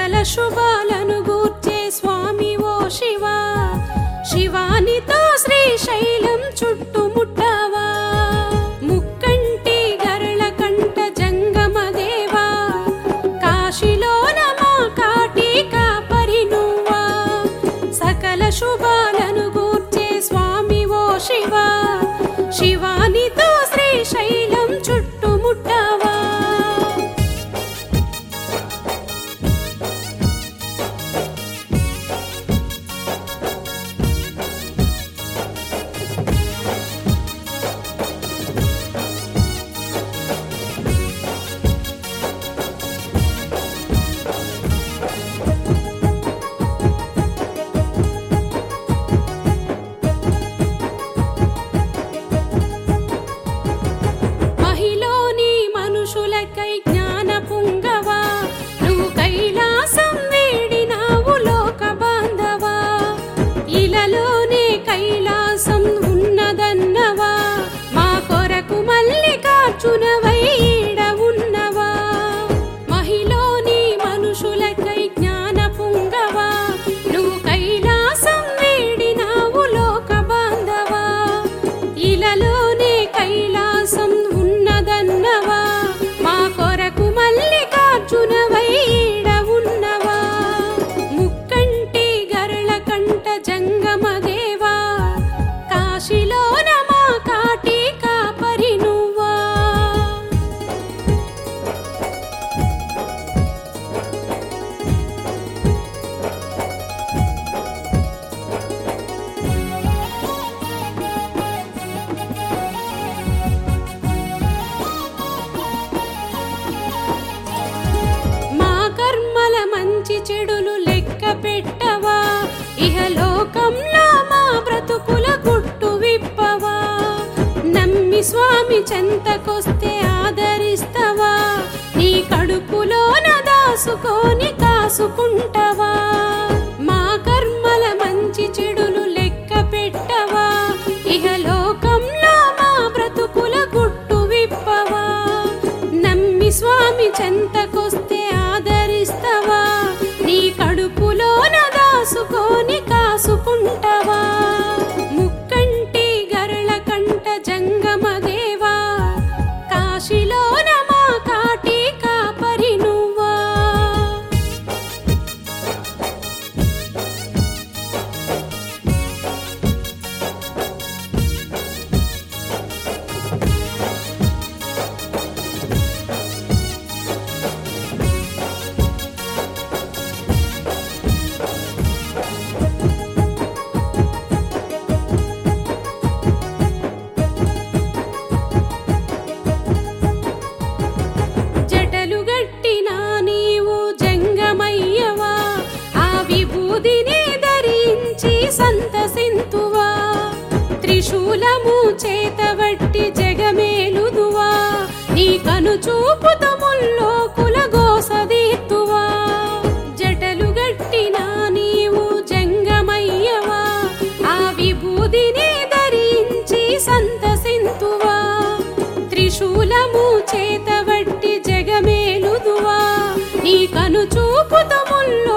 సకల శుభాలను గూర్చే స్వామి ఓ శివ శివానితో శ్రీశైలం చుట్టుముట్టావా ముక్కంటి గరళ కంట జంగమ దేవా కాశీలోన మా కాటి కాపరి నువ్వా సకల శుభాలను గూర్చే స్వామి ఓ శివ శివానితో శ్రీశైలం చుట్టుముట్టావా మహిలోని మనుషులకై జ్ఞాన పుంగవా నువ్వు కైలాసం వేడినావు లోక బాంధవా ఇలలోనే కైలాసం ఉన్నదన్నవా మా కొరకు మల్లికార్జునవై ఈడ ఉన్నవా మహిలోని మనుషులకై జ్ఞాన పుంగవా నువ్వు కైలాసం వేడినావు లోక బాంధవా ఇలలోనే కైలాసం ఉన్నదన్నవా మా కొరకు మల్లికార్జునవై ఈడ ఉన్నవా ముక్కంటి గరళ కంట జంగమ దేవా కాశీలోన మా కాటి కాపరి నువ్వా మా కర్మల మంచి చెడులు లెక్క పెట్టవా ఇహలోకంలో మా బ్రతుకుల గుట్టు విప్పవా నమ్మి స్వామి చెంతకొస్తే ఆదరిస్తవా నీ కడుపులోన దాసుకొని కాసుకుంటవా మా కర్మల మంచి చెడులు లెక్క పెట్టవా ఇహలోకంలో మా బ్రతుకుల గుట్టు విప్పవా నమ్మి స్వామి చెంతకొస్తే ఆదరిస్తవా నీ కడుపులోన దాసుకొని కాసుకుంటవా ముక్కంటి గరళ కంట జంగమ దేవా కాశీలోన మా కాటి కాపరి నువ్వా జటలు గట్టిన నీవు జంగమయ్యవా ఆ విభూదిని ధరించి సంతసింతువా త్రిశూలము చేతబట్టి జగమేలుదువా నీ కను చూపుతో ముల్లోకుల గోసదీత్తువా జటలు గట్టిన నీవు జంగమయ్యవా ఆ విభూదిని ధరించి సంతసింతువా త్రిశూలము చేతబట్టి జగమేలుదువా నీ కను చూపుతో ముల్లో